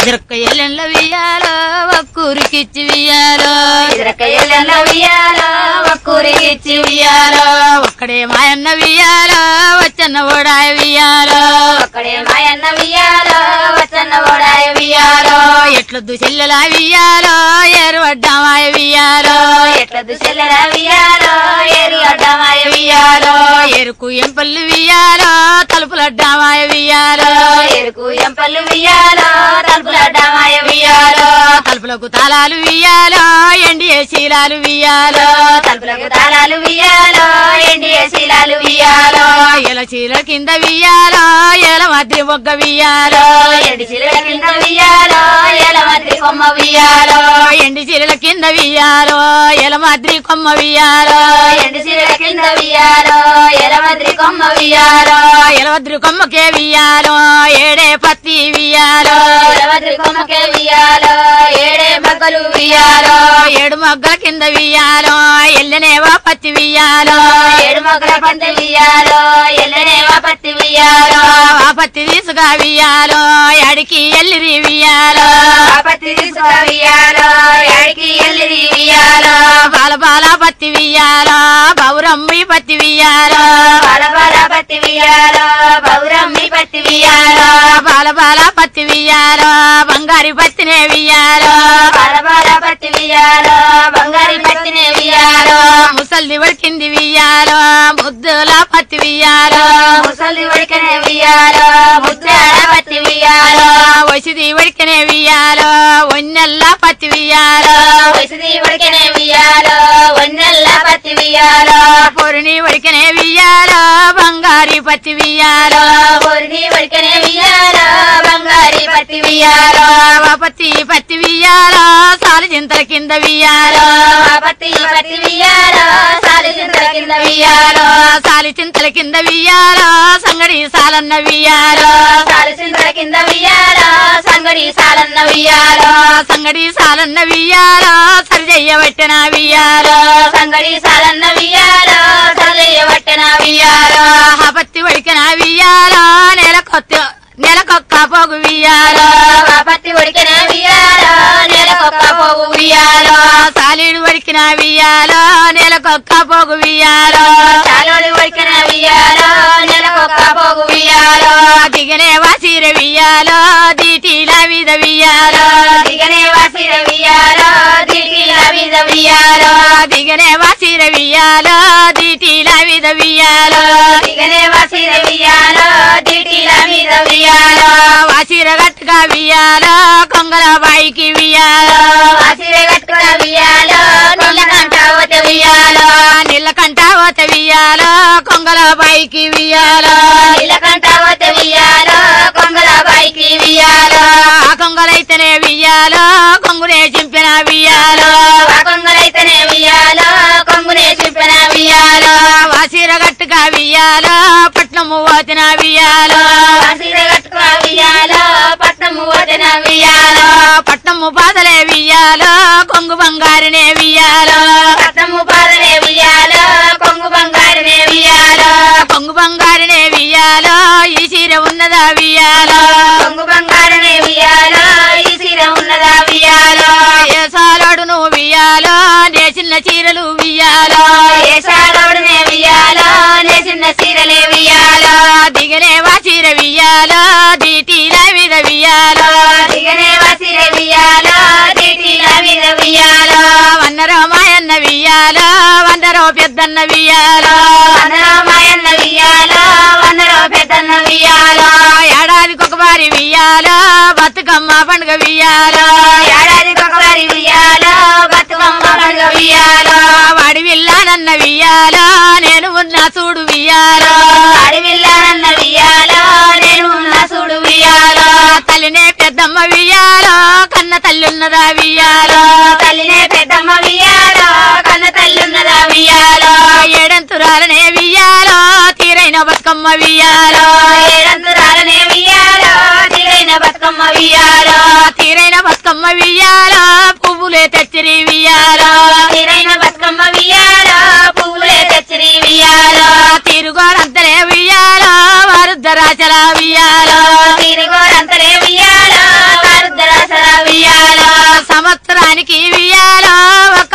ఇరక్క ఎల్లెండ్ల వియ్యాలో ఒక్కూరికిచ్చి వియ్యాలో ఇదరక ఎల్లెల్ల వియ్యాలో ఒక్కూరికిచ్చి వియ్యాలో ఒక్కడే మాయన్న వియ్యాలో వచ్చన్న ఓడాయ వియ్యాలో ఒక్కడే మాయన్న వియ్యాలో వచ్చన్న ఓడాయ వియ్యాలో ఎట్లొద్దు చెల్లెలా వియ్యాలో ఏరువడ్డామాయ వియ్యాలో ఎట్ల దుశెల్లెల వియ్యాలో ఏరు అడ్డమాయ వియ్యాలో ఎరుకు ఎంపల్లి వియ్యాలో తలుపులడ్డామాయ వియ్యాలో ఎరుకు ఎంపల్లు వియ్యాలో తలుపుల అడ్డమాయ వియ్యాలో తలుపులకు తాళాలు వియ్యాలో ఎండి శీలాలు వియ్యాలో తలుపులకు తాళాలు వియ్యాలో ఎండియ శీలాలు వియ్యాలో ఎల చీల కింద వియ్యాలో ఎల మధ్య మొగ్గ వియ్యాలో ఎండి శిలుల కింద వియ్యాలో ఎల మధ్య కొమ్మ వియ్యాలో ఎండి చీరల కింద వియ్యాలో ఎల మద్రి కొమ్మ వియ్యాలో ఎండి శిలుల కింద వియ్యాలో ఎల మధ్య కొమ్మ వియ్యాలో ఎల మద్రి కొమ్మకే వియ్యాలో ఏడే పత్తి వియ్యాలో ఎల మధ్య కొమ్మకే వియ్యాలో ఏడే మగ్గలు వియ్యాలో ఏడు మొగ్గల కింద వియ్యాలో ఎల్లనేవా పత్తి వియ్యాలో ఏడు మొగ్గల పంట వియ్యాలో ఎల్లనేవా పత్తి వియ్యాలో ఆ పత్తి తీసుగా వియ్యాలో ఎడికి ఎల్లిరి వియ్యాలో ఆ పత్తి తీసుక వియ్యాలో ఏడికి ఎల్లిరి వియ్యాలో బాల బాల పత్తి వియ్యాలో బౌరమ్మి పత్తి వియ్యాలో బాల బాల పత్తి వియ్యాలో బౌరమ్మి పత్తి వియ్యాలో బాల బాల పత్తి వియ్యాలో బంగారి పత్తినే వియ్యాలో బాల బాల పత్తి వియ్యాలో బంగారి పత్తినే వియ్యాలో ముసల్ది వడికింది వియ్యాలో ముద్దుల పత్తి వియ్యాలో ముసలి ఉడికనే వియ్యాలో ముద్దాల పత్తి వియ్యాలో వసిది వడికనే వియ్యాలో ఒన్నెల్ల పత్తి వియ్యాలో వసతి ఉడికనే వియ్యాలో వన్నెల్ల పత్తి వియ్యాలో పొరిని వడికనే వియ్యాలో బంగారి పత్తి వియ్యాలో ఊరిని ఉడికనే వియ్యాలో బంగారి పత్తి వియ్యాలో ఆ పత్తి పత్తి వియ్యాలో సాలి చింతల కింద వియ్యాలో ఆ పత్తి పత్తి వియ్యాలో సాలి చింతల కింద వియ్యాలో సాలి చింతల కింద వియ్యాలో సంగడి సాలన్న వియ్యాలో సాలి చింతల కింద వియ్యాలో సంగడి సాలన్న వియ్యాలో సంగడి సాలన్న వియ్యాలో సరిజయ్యబట్టిన వియ్యాలో సంగడి సాలన్న వియ్యాలో సలయ్య పట్టణ వియ్యాలో ఆ పత్తి వడికిన వియ్యాలో నెల కొత్త నెలకొక్క పోగు వియ్యాలో ఆ పత్తి ఉడికిన వియ్యాలో నెలకొక్క పోగు వియ్యాలో సాలీడు వడికిన వియ్యాలో నెలకొక్క పోగు వియ్యాలో చాలోడి ఉడికిన వియ్యాలో నెలకొక్క పోగు వియ్యాలో దిగనే వాసిర వియ్యాలో దీటిల మీద వియ్యాలో దిగనే వాసిర వియ్యాలో దిగిల మీద వియ్యాలో దిగనే వాసిర వియ్యాలో దీటిల మీద వియ్యాలో దిగనే వాసిర వియ్యాలో దిగిల మీద వియ్యాలో వాసిర గట్టుగా వియ్యాలో కొంగల బాయికి వియ్యాలో వాసిర కట్టుకున్న వియ్యాలో నీళ్ళకంట పోతే వియ్యాలో నీళ్ళకంట ఓత వియ్యాలో కొంగల బాయికి వియ్యాలో నీళ్ళకంట పోతే వియ్యాలో కొంగల పైకి వియ్యాలో ఆ కొంగలైతేనే వియ్యాలో కొంగునే చింపిన వియ్యాలో ఆ కొంగలైతేనే వియ్యాలో కొంగునే చింపిన వియ్యాలో వాసిర గట్టుగా వియ్యాలో పట్నము ఓతిన వియ్యాలో వాసిర కట్టుకున్న వియ్యాలో పట్నము పోతిన వియ్యాలో పట్నము బాధలే వియ్యాలో కొంగు బంగారునే వియ్యాలో పట్నము పాదనే వియ్యాలో కొంగు బంగారునే వియ్యాలో కొంగు బంగారునే వియ్యాలో ఈ చీర ఉన్నదా వియ్యాలో కొంగు బంగారునే వియ్యాలో ఈ సీర ఉన్నదా వియ్యాలో ఏ సాలోడు నువ్వు వియ్యాలో నే చిన్న చీరలు వియ్యాలో ఏ సాగవుడునే వియ్యాలో నే చిన్న సీరలే వియ్యాలో దిగనే వా చీర వియ్యాలో దీటిల మీద వియ్యాలో దిగనే వసిర వియ్యాలో దిటిల మీద వియ్యాలో వన్నరో మాయన్న వియ్యాలో వందరో పెద్దన్న వియ్యాలో వందరో మాయన్న వియ్యాలో వందరో పెద్దన్న వియ్యాలో ఏడాదికి ఒక వారి వియ్యాలో బతుకమ్మ పండుగ వియ్యాలో ఏడాదికి ఒకసారి వియ్యాలో బతుకమ్మ పండుగ వియ్యాలో వాడి విల్లానన్న వియ్యాలో నేను ఉన్న చూడు వియ్యాలో అడవిల్లానన్న వియ్యాలో నేను ఉన్న చూడు వియ్యాలో తల్లినే పెద్దమ్మ వియ్యాలో కన్న తల్లి ఉన్నదా వియ్యాలో తల్లినే పెద్దమ్మ వియ్యాలో కన్న తల్లున్నదా వియ్యాలో ఏడంతురాలనే వియ్యాలో తీరైన బతుకమ్మ వియ్యాలో ఏడంతురాలనే వియ్యాలో తీరైన బతుకమ్మ వియ్యాలో తీరైన బతుకమ్మ వియ్యాలో పువ్వులే తెచ్చిరి వియ్యాలో తీరైన బతుకమ్మ వియ్యాలో పువ్వులే తెచ్చిరి వియ్యాలో తిరుగోరంతలే వియ్యాలో వారుద్దరాచల వియ్యాలో తిరిగోరంతలే వియ్యాలో వారుద్దరా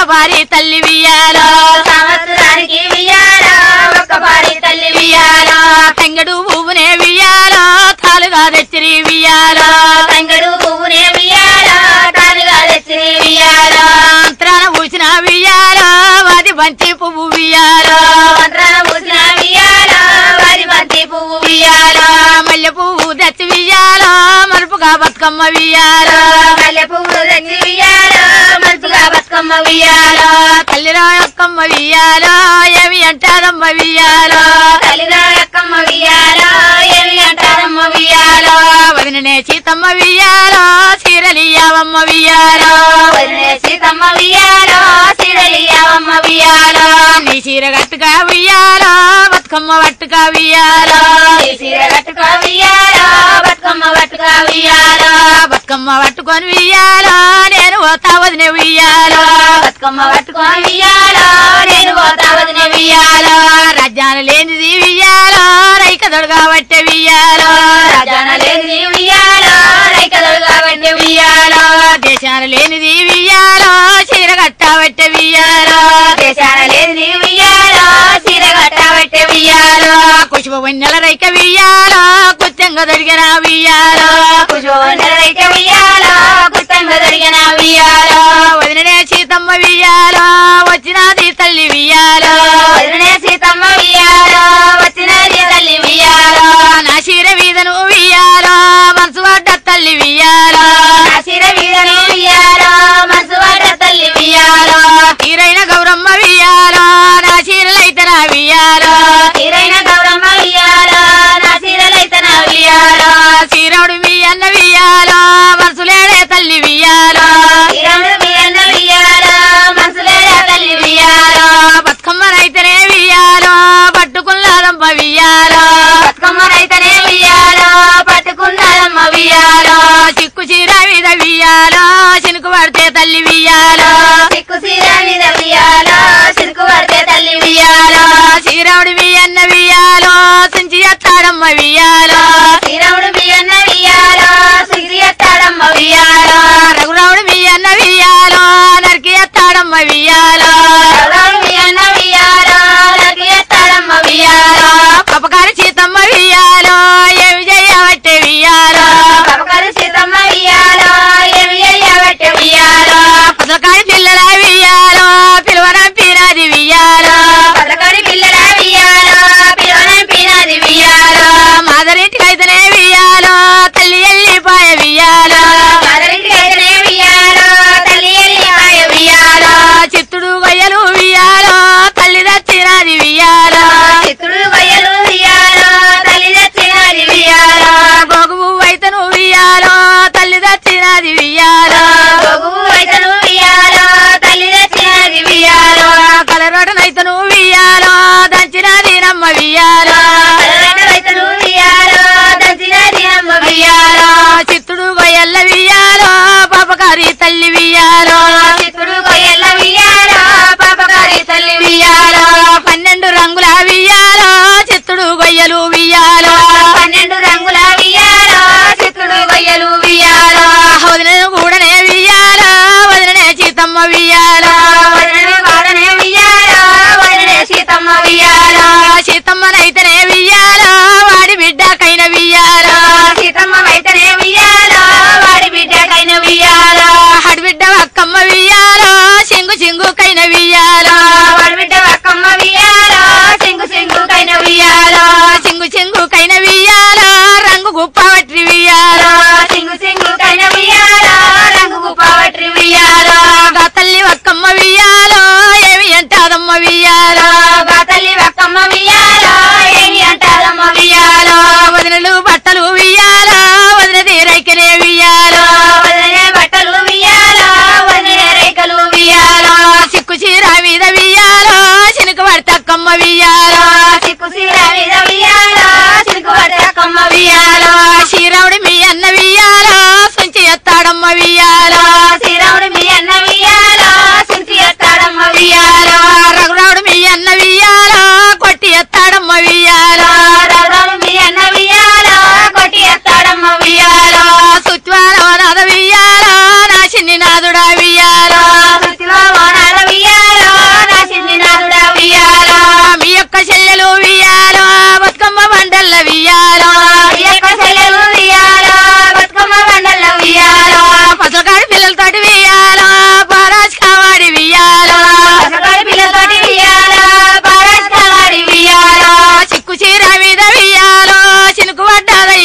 వారి తల్లి వియాలో సంవత్సరానికి వియాలో ఒక్క పాడి తల్లి వియాలో తంగడు పువ్వునే వియాలో తాలుగా తెచ్చిరి వియాలో తంగడు పువ్వునే వియాలో తానుగా తెచ్చి వియాలో అంతరాన పూసిన వియాలో వాది బంతి పువ్వు వియాలో మంత్రాన పూసిన వియాలో వారి బంతి పువ్వు వియాలో మల్లె పువ్వు తెచ్చి వియాలో మరుపుగా బతుకమ్మ వియాలో మల్లె పువ్వులు తెచ్చి వియాలో మంచుగా బతుకమ్మ వియాలో తల్లిరా అక్కమ్మ వియాలో ఏమి అంటారమ్మ వియాలో తల్లిగా అక్కమ్మ వియాలో ఏమి అంటారమ్మ వియాలో వదిననే సీతమ్మ వియాలో చీరలియావమ్మ వియాలో వదిలే సీతమ్మ వియాలో సిరలియావమ్మ వియాలో నీ చీర గట్టుగా వియాలో బతుకమ్మ పట్టుగా వియాలో ఈ సీర కట్టుకో వియాలో బతుకమ్మ పట్టుకో వియాలో బతుకమ్మ పట్టుకొని వియాలో నేను పోతా వదిన వియాలో బతుకమ్మ పట్టుకో వియాలో నేను పోతా వదిన వియాలో రాజ్యాలు లేనిది వియాలో రైక దొడగా పట్టే వియాలో రాజాన లేని వియాలో రైకదలు కాబట్టి వియాలో దేశాలు లేనిది వియాలో చీర కట్టబట్టే వియాలో దేశాన లేని వియాలో సీర కట్టబట్టే వియాలో కుషుభ వన్నెల రైక వియాలో కుత్తంగా దొరికిన వియాలో కుశోనరైక వియాలో కుత్తంగా జరిగిన వియాలో వదిననే సీతమ్మ వియాలో వచ్చినది తల్లి వియాలో వదిలే సీతమ్మ వియాలో వచ్చినది తల్లి వియాలో నా చీర వీధను వియాలో మనసు పడ్డ తల్లి వియాలో నా శిర వీడను వియాలో మనసు పడ్డ తల్లి వియాలో తీరైన గౌరమ్మ వియాలో నా చీరలైతే నా వియాలో తీరైన గౌరమ్మ వియాలో నా శిరలైతే నా వియాలో చీరవుడు మీ అన్న వియాలో మనసులేడే తల్లి వియాలో తీరముడు మీ అన్న వియాలో మనసులేడా తల్లి వియాలో బతుకమ్మనైతేనే వియాలో పట్టుకున్నారమ్మ వియాలో బతుకమ్మ రైతనే వియాలో పట్టుకున్నారమ్మ వియాలో చిక్కు చీర మీద వియాలో చినుకు పడితే తల్లి వియాలో సిక్కు సీర మీద వియాలో సిరుకు పడితే తల్లి వియాలో చీరవుడు మీ అన్న వియాలో తుంచి ఎత్తాడమ్మ వియాలో తీరముడు మీ అన్న వియాలో సిరి ఎత్తాడమ్మ వియాలో రఘురావుడు మీ అన్న వియాలో నరికి ఎత్తాడమ్మ వియాలో ఎవరాడు మీ అన్న వియాలో లకి ఎత్తాడమ్మ వియాలో పపకారి సీతమ్మ వియాలో ఏమి చేయబట్టే వియాలో పపకరు సీతమ్మ వియాలో ఏమి అయ్యబట్టే వియాలో పసకారి పిల్లల వియాలో పిలువనంపినది వియాలో పదకడి పిల్లల వియాలో పిలవనం పినాది వియాలో మాదరింటికైతేనే వియాలో తల్లి ఎల్లిపాయ వియాలో మదరింటికి అయితేనే వియాలో తల్లి ఎల్లిపాయ వియాలో చిత్తుడు గొయ్యలు వియాలో తల్లి దచ్చినది వియాలో చిత్తుడు గొయ్యలు వియాలో తల్లి దచ్చినది వియాలో గోగు వైతను వియాలో తల్లి దచ్చినది వియాలో గొగువు అయితను వియాలో తల్లి దచ్చినది వియాలో కలరోటనైతను వియాలో దంచినది నమ్మ వియాలో కలరెండ రైతను వియాలో దచ్చినది అమ్మ వియాలో చిత్తుడు గొయ్యల్ల వియాలో పాపకారి తల్లి వియాలో చిత్తుడు గొయ్యల వియాలో పాపగారి తల్లి వియాలో పన్నెండు రంగుల వియాలో చిత్తుడు గొయ్యలు వియాలో పన్నెండు రంగుల వియాలో చిత్తుడు గొయ్యలు వియాలో వదిన కూడనే వియాలో వదిననే సీతమ్మ వియాలో వదిన వాడనే వియాలో వదినే సీతమ్మ వియాలో సీతమ్మనైతేనే వియాలో వాడి బిడ్డకైన వియాలో సీతమ్మ వైతనే వియాలో వాడి బిడ్డకైన వియాలో హడిబిడ్డ అక్కమ్మ వియాలో సింగు సింగుకైన వియాలో వాడి బిడ్డ అక్కమ్మ వియాలో సింగు సింగుకైన వియాలో సింగు సింగుకైన వియాలో రంగు గుప్పవట్రి వియాలో సింగు సింగుకైన వియాలో రంగు గుప్పవట్రి వియాలో గా తల్లి ఒక్కమ్మ వియాలో ఏమి అంటాదమ్మ వియాలో గా తల్లి అక్కమ్మ వియాలో ఏమి అంటారమ్మ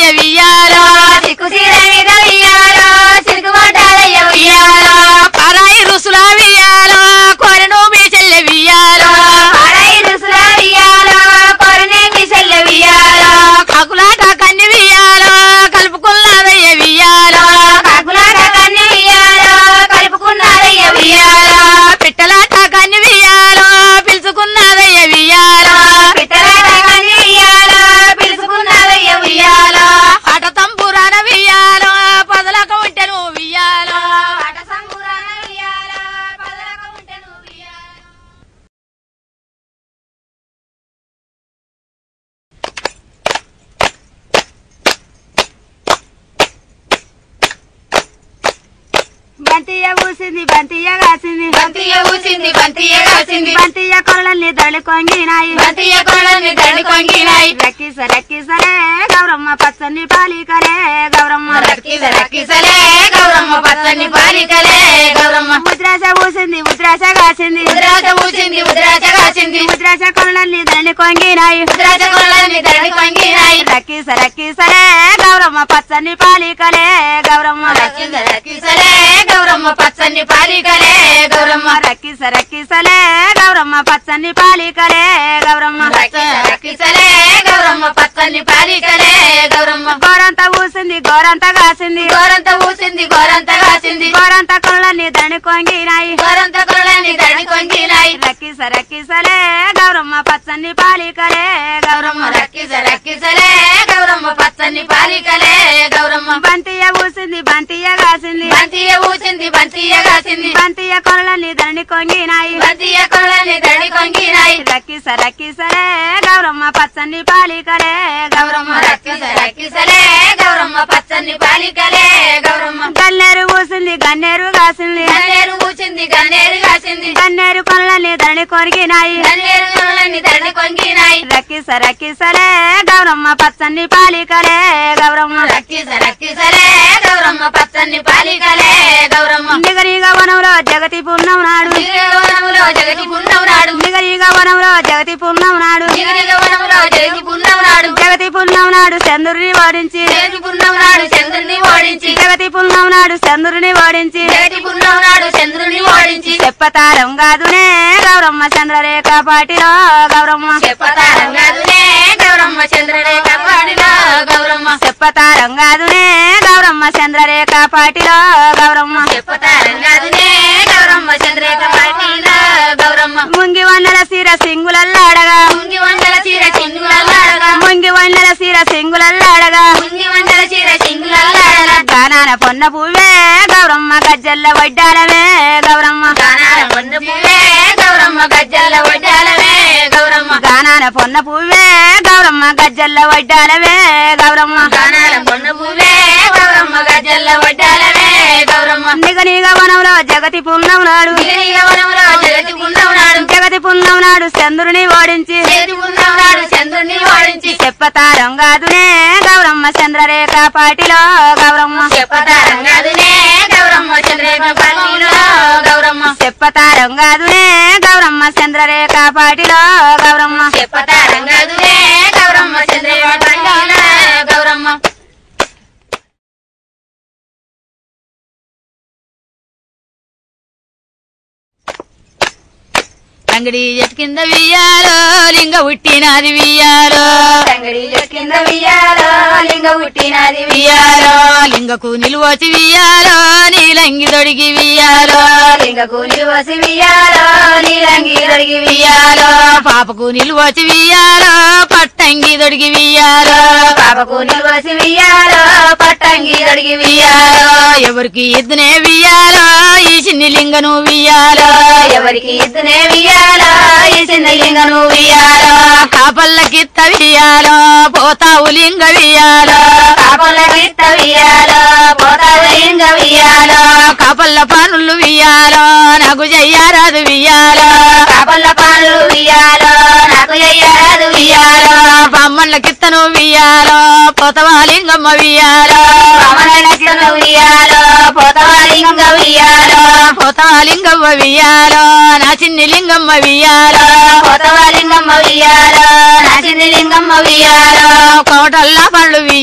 పడ్డాదయ్య వియ్యాలో సిక్కు సీర మీద వియ్యాలో సిరుగుబడ్డాదయ్య వియ్యాలో పరాయి రుసుల వియ్యాలో కొరను మీ చెల్లె వియ్యాలో పడై రుసుల వియ్యాలో కొరనే మిసెల్ల వియ్యాలో కాకులాట కన్ని వియ్యాలో కలుపుకున్నదయ్య వియ్యాలో కాకులాట కన్ను వియ్యాలో కలుపుకున్నాదయ్య వియ్యాలో పిట్టలాట కన్ని వియ్యాలో పిలుచుకున్నదయ్య వియ్యాలో పిట్టలాట కన్ను వియ్యాలో పిలుచుకున్నాదయ్య వియ్యాలో ఆట తంపురాన వియ్యాలో పదలక ఉంటెను వియ్యాలో ఆట సంబురాన వియ్యాలో పదలక ఉంటెను వియ్యాలో బంతియ్య ఊసింది బంతియ్య కాసింది బంతియ ఊసింది బంతియ కాసింది బంతియ్య కొరలన్నీ దళి కొంగినాయి బంతియ కొడని దండి కొంగినాయి రక్కిస రక్కిసలే గౌరమ్మ పచ్చని పాలికలే గౌరమ్మ రక్కిస రక్కిసలే గౌరమ్మ పచ్చని పాలికలే గౌరమ్మ ముద్రాశ ఊసింది ముద్రాశ కాసింది ఉద్రాజ ఊసింది ఉద్రాజ కాసింది ముద్రాశ కొరలన్నీ దళి కొంగినాయి ఉద్రాజ కొడని దండి కొంగినాయి రక్కిస రక్కిసలే గౌరమ్మ పచ్చని పాలికలే గౌరమ్మ రక్కిస రక్కిసలే గౌరమ్మ పచ్చని పాలికలే గౌరమ్మ రక్కిస రక్కిసలే గౌరమ్మ పచ్చని పాలికలే గౌరమ్మ రక్కిస రక్కిసలే గౌరమ్మ పచ్చని పాలికలే గౌరమ్మ గోరంత ఊసింది గోరంత కాసింది గోరంత ఊసింది గోరంత కాసింది గోరంత కొరలన్నీ దళి కొంగినాయి గోరంత కొడని దండి కొంగినాయి రక్కిస రక్కిసలే గౌరమ్మ పచ్చని పాలికలే గౌరమ్మ గౌరమ్మ రక్కిస రక్కిసలే గౌరమ్మ పచ్చని పాలికలే గౌరమ్మ బంతియ్య ఊసింది బంతియ్య కాసింది బంతియ ఊసింది బంతియ కాసింది బంతియ్య కొరలని దండి కొంగినాయి బంతియ కొడని దండి కొంగినాయి రక్కిస రక్కిసలే గౌరమ్మ పచ్చని పాలికలే గౌరమ్మ గౌరమ్మ రక్కిస రక్కిసలే గౌరమ్మ పచ్చని పాలికలే గౌరమ్మ గన్నేరు ఊసింది గన్నేరు కాసింది గన్నేరు ఊచింది గన్నేరు కాసింది గన్నేరు కొరలని దండి కొరిగినాయి గన్నేరు కొడని దండి కొంగినాయి రక్కిస రక్కిసలే గౌరమ్మ పచ్చని పాలికలే గౌరమ్మ రక్కిస రక్కిసలే గౌరమ్మ పచ్చని పాలికలే గౌరమ్మ నిగరిగ వనంలో జగతి పుణ్యం నాడు నిగరవనములో జగతి పుణ్యం నాడు నిగరిగ వనంలో జగతి పుణ్యం నాడు నిగరవనములో జగతి పుణ్యం నాడు జగతి పుణ్యం నాడు చంద్రుని ఓడించి జగతి పుణ్యం నాడు చంద్రుని ఓడించి జగతి పుణ్యం నాడు చంద్రుని ఓడించి జగతి పుణ్యం నాడు చంద్రుని ఓడించి చెప్పతారం కాదునే గౌరమ్మ చంద్రరేఖ పాటిలో గౌరమ్మ చెప్పతారం కాదులే గౌరమ్మ చంద్రరేఖ పాడిన గౌరమ్మ చెప్పతారం కాదునే గౌరమ్మ చంద్రరేఖ పాటిలో గౌరమ్మ చెప్పతారం కాదులే గౌరమ్మ చంద్రరేఖ పాడిన గౌరమ్మ ముంగి వన్నెల సీర సింగులల్లాడగా ముంగి వందల చీర సింగులల్లాడగా ముంగి వన్నెల సీర సింగులల్లాడగా ముంగి వందల చీర సింగులల్లాడగా గానాన పొన్న పువ్వే గౌరమ్మ గజ్జల్ల వడ్డాలమే గౌరమ్మ గానాల పొందు పువ్వే గౌరమ్మ గజ్జల వడ్డాలవే గౌరమ్మ గానాన పొన్న పువ్వే గౌరమ్మ గజ్జల్ల వడ్డాలమే గౌరమ్మ గానాల పొందు పువ్వే గౌరమ్మ గజ్జల వడ్డాలవే గౌరమ్మ నిగ నిగ వనంలో జగతి పుణ్యం నాడు గిరిగ వనములో జగతి పుణ్యం నాడు జగతి పుణ్యం నాడు చంద్రుని ఓడించి జగతి పుణ్యం నాడు చంద్రుని ఓడించి చెప్పతారం కాదునే గౌరమ్మ చంద్రరేఖ పాటిలో గౌరమ్మ చెప్పతారం కాదులే గౌరమ్మ చంద్రరేఖ పాటిలో గౌరమ్మ చెప్పతారం కాదునే గౌరమ్మ చంద్రరేఖ పాటిలో గౌరమ్మ చెప్పతారం కాదులే గౌరమ్మ చంద్రరేఖ పాటిలో గౌరమ్మ అంగడి చెట్టు కింద వియ్యాలో లింగ ఉట్టినది వియ్యాలో తంగడి కింద వియ్యాలో లింగ పుట్టినది వియ్యాలో లింగకు నిలువచి వియ్యాలో నీలంగి దొడిగి వియ్యాలో లింగకు నిలువసి వియ్యాలో నీలంగి దొడిగి వియ్యాలో పాపకు నిలువచి వియ్యాలో పట్టంగి దొడిగి వియ్యాలో పాపకు నిలువసి వియ్యాలో పట్టంగి దొడిగి వియ్యాలో ఎవరికి ఇద్దనే వియ్యాలో ఈ చిన్ని లింగను వియ్యాలో ఎవరికి ఇద్దనే వియ్యాలో ఈ చిన్న లింగను వియ్యాలో కాపల్లకిత్త వియ్యాలో పోతావు లింగ వియ్యాలో కాపల గిత్త వియ్యాలో పోతావు లింగ వియ్యాలో కాపల్ల పనులు వియ్యాలో నాకు చెయ్యారాదు వియ్యాలో కాపల పాలు వియ్యాలో నాకు అయ్యాదు వియ్యాలో బొమ్మల కిత్తను వియ్యాలో పోతవా లింగమ్మ వియ్యాలో కమలకితను వియ్యాలో పోతావా లింగ వియ్యాలో పోతవా లింగమ్మ వియ్యాలో నా చిన్ని లింగమ్మ వియ్యాలో పోతావా లింగమ్మ వియ్యాలో నా చిన్ని లింగమ్మ వియ్యాలో కోటల్ల పండ్లు వియ్యాలో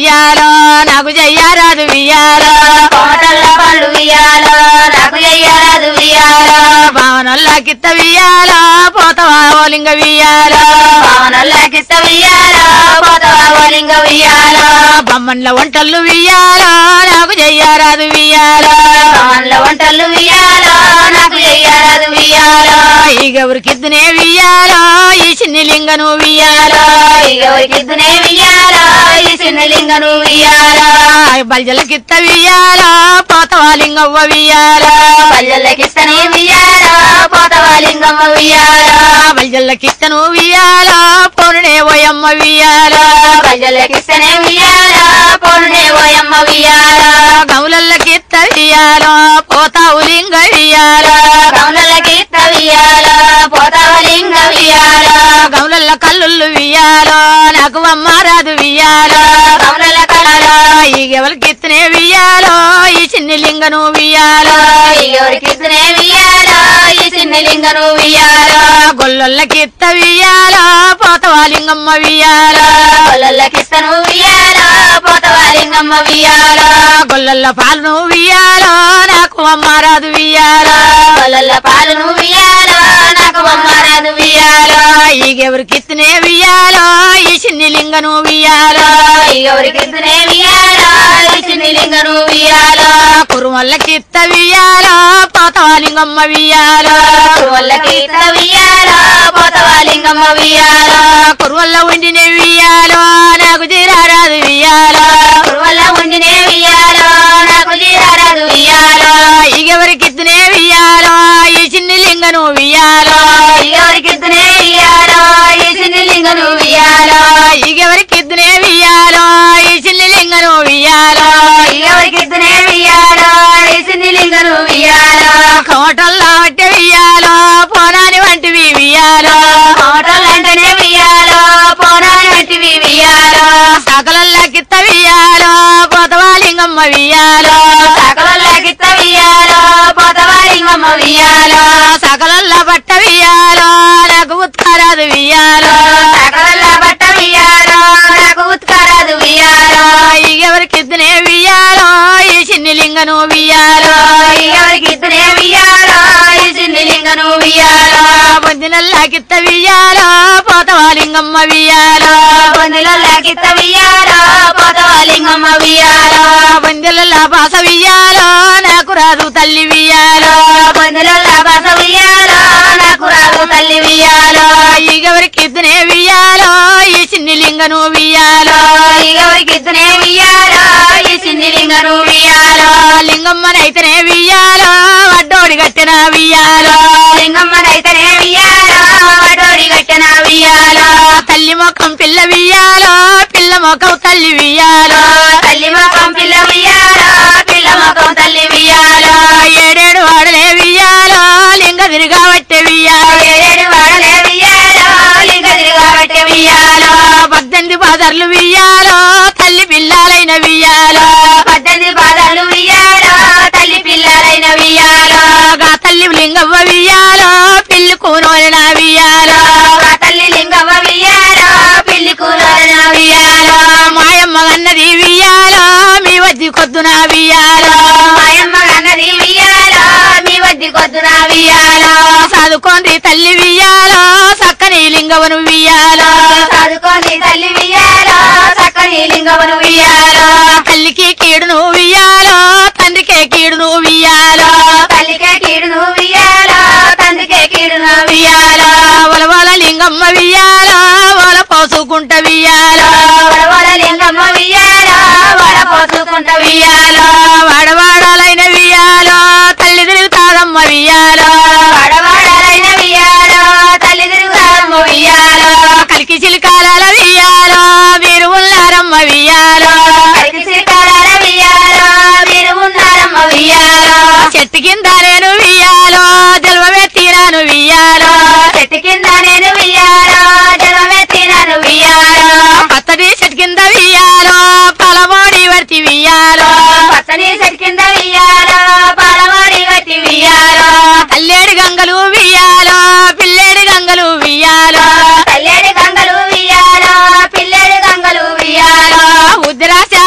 వియ్యాలో నాకు చెయ్యారాదు వియ్యాలో కోటల్ల పళ్ళు వియాలో నాకు ఎయ్యరాదు వియాలో భావనల్లాకిత్త వియ్యాలో పోతవా ఓలింగ వియ్యాలో పవనల్లకిస్త వియాలో పోతవా ఓలింగ వియాలో బొమ్మన్ల వంటలు వియ్యాలో నాకు చెయ్యారాదు వియ్యాలో పవన్ల వంటలు వియాలో నాకు ఎయ్యరాదు వియాలో ఈ గౌరికిద్దునే వియ్యాలో ఈ చిన్ని లింగను వియ్యాలో ఇక ఉరికిద్దునే వియాలో ఈ చిన్నలింగను వియాలో బల్జలకిత్త వియ్యాలో పోతవా లింగవ్వ వియ్యాలో పల్లెలకిస్తనే వియాలో పోతవా లింగమ్మ వియాలో బల్జల్లకిత్తను వియ్యాలో పోనునే ఓయమ్మ వియ్యాలో ప్రజలకిస్తనే వియాలో పోనునే ఓయమ్మ వియాలో గౌలల్లకిత్త వియ్యాలో పోతావు లింగ వియ్యాలో కౌనలకిత్త వియాలో పోతవా లింగ వియాలో గౌలల్ల కల్లుళ్ళు వియ్యాలో నాకు అమ్మారాదు వియ్యాలో కౌనల కళలో ఈ గెవలకిత్తనే వియ్యాలో ఈ చిన్ని లింగను వియ్యాలో ఎవరికిస్తనే వియాలో ఈ చిన్నలింగను వియాలో గొల్లొల్లకిత్త వియ్యాలో పోతవా లింగమ్మ వియ్యాలో పొలల్లకిస్తను వియాలో పోతవా లింగమ్మ వియాలో గొల్లల్ల పాలను వియ్యాలో నాకు అమ్మారాదు వియ్యాలో పొలల్ల పాలను వియాలో నాకు బొమ్మరాదు వియాలో ఈ గెవరికిత్తనే వియ్యాలో ఈ చిన్ని లింగను వియ్యాలో ఎవరికిస్తనే వియాలో ఈ చిన్నలింగను వియాలో కురుమల్లకిత్త వియ్యాలో పోతవా లింగమ్మ వియ్యాలో పొలకిత్త వియాలో పోతవా లింగమ్మ వియాలో కురువల్ల ఉండిన వియ్యాలో నాకు తీరారాదు వియ్యాలో వల్ల ఉండినే వియాలో నాకు జీరారాదు వియాలో ఇగెవరికిత్తనే వియ్యాలో ఈ చిన్ని లింగను వియ్యాలో ఎవరికిద్దనే వియాలో ఈ చిన్నలింగను వియాలో ఇగెవరికిత్తనే వియ్యాలో ఈ చిన్ని లింగను వియ్యాలో ఎవరికిద్దనే వియాలో ఈ చిన్నలింగను వియాలో కోటల్లో వట్టి వియ్యాలో పోనాని వంటివి వియ్యాలో కోటలంటనే వియాలో పోరాని వంటివి వియాలో సకలల్లకిత్త వియ్యాలో పోతవా లింగమ్మ వియ్యాలో సకలకిత్త వియాలో పోతవా లింగమ్మ వియాలో సకలల్ల బట్ట వియ్యాలో నాకు ఉత్కరాదు వియ్యాలో సకల బట్ట వియాలో నాకు ఉత్కరాదు వియాలో ఇగెవరికిద్దనే వియ్యాలో ఈ చిన్ని లింగను వియ్యాలో ఎవరికిద్దనే వియాలో ఈ చిన్నలింగను వియాలో పొందినల్లాకిత్త వియ్యాలో పోతవా లింగమ్మ వియ్యాలో పొందులకిత్త వియాలో పోతవా లింగమ్మ వియాలో పొందిల బాస వియ్యాలో నాకు రాదు తల్లి వియ్యాలో పొందుల బస వియాలో నాకు రాదు తల్లి వియాలో ఇగెవరికిద్దనే వియ్యాలో ఈ చిన్ని లింగను వియ్యాలో ఎవరికిద్దనే వియాలో ఈ చిన్నలింగను వియాలో లింగమ్మనైతేనే వియ్యాలో వడ్డోడి కట్టిన వియ్యాలో లింగమ్మనైతనే వియాలో వడోడి గట్టన వియాలో తల్లి మొఖం పిల్ల వియ్యాలో పిల్ల మొఖం తల్లి వియ్యాలో తల్లి మొఖం పిల్ల వియాలో పిల్ల మొఖం తల్లి వియాలో ఏడేడు వాడలే వియ్యాలో లింగ తిరిగా వట్టే వియ్యాలో ఏడు వాడలే వియాలో లింగ తిరగబట్టే వియాలో పద్దెనిమిది బాదర్లు వియ్యాలో తల్లి పిల్లాలైన వియ్యాలో పద్దెనిమిది పాదాలు వియాలో తల్లి పిల్లలైన వియాలో గా తల్లి లింగవ్వ వియ్యాలో పిల్లి కూనోలిన వియ్యాలో ఆ తల్లి లింగమ్మ వియాలో పిల్లి కూరన వియాలో మాయమ్మ అన్నది వియ్యాలో మీ వద్ది కొద్దున వియ్యాలో మాయమ్మ అన్నది వియాలో మీ వద్ది కొద్దున వియాలో చదువుకోండి తల్లి వియ్యాలో చక్కని లింగవను వియ్యాలో చదువుకోండి తల్లి వియాలో చక్కని లింగమును వియాలో తల్లికి కీడును వియ్యాలో తండ్రికే కీడును వియ్యాలో తల్లికే కీడును వియాలో తండ్రికే కీడును వియాలో వలవల లింగమ్మ వియ్యాలో వల పోసుకుంట వియ్యాలో వరవర లింగమ్మ వియాలో వడపోసుకుంట వియాలో వాడవాడాలైన వియ్యాలో తల్లి తిరుగుతారమ్మ వియ్యాలో వడవాడలైన వియాలో తల్లి తిరుగుతారమ్మ వియాలో కలికి చిలికాల వియ్యాలో మీరు ఉన్నారమ్మ వియ్యాలో కలిసి శ్రీకారాల వియాలో మీరు ఉన్నారమ్మ వియాలో చెట్టు కింద నేను వియ్యాలో జల్వమే తీరాను వియ్యాలో చెట్టు కింద నేను వియాలో జలమెత్తినను వియాలో పచ్చడి చెట్టు కింద వియ్యాలో పలమోడి వర్తి వియ్యాలో పచ్చని చెట్టు కింద వియాలో పాలవాడి గట్టి వియాలో తల్లేడు గంగలు వియ్యాలో పిల్లేడు గంగలు వియ్యాలో తల్లేడి గంగలు వియాలో పిల్లేడి గంగలు వియాలో ఉద్రాశ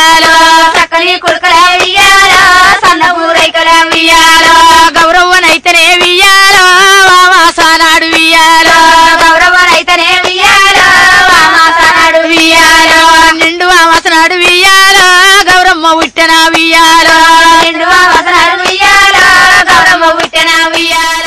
వియ్యాలో చక్కని కుడుకల వియ్యాలో సన్న పూరైకల వియ్యాలో గౌరవ్వనైతేనే వియ్యాలో వాసానాడు వియ్యాలో గౌరవ రైతనే వియ్యాలో వామాసనాడు వియ్యాలో నిండు వాసనాడు వియ్యాలో గౌరమ్మ ఉట్టెన వియ్యాలో నిండు వామసనాడు వియ్యాలో గౌరవ పుట్టిన వియ్యాలో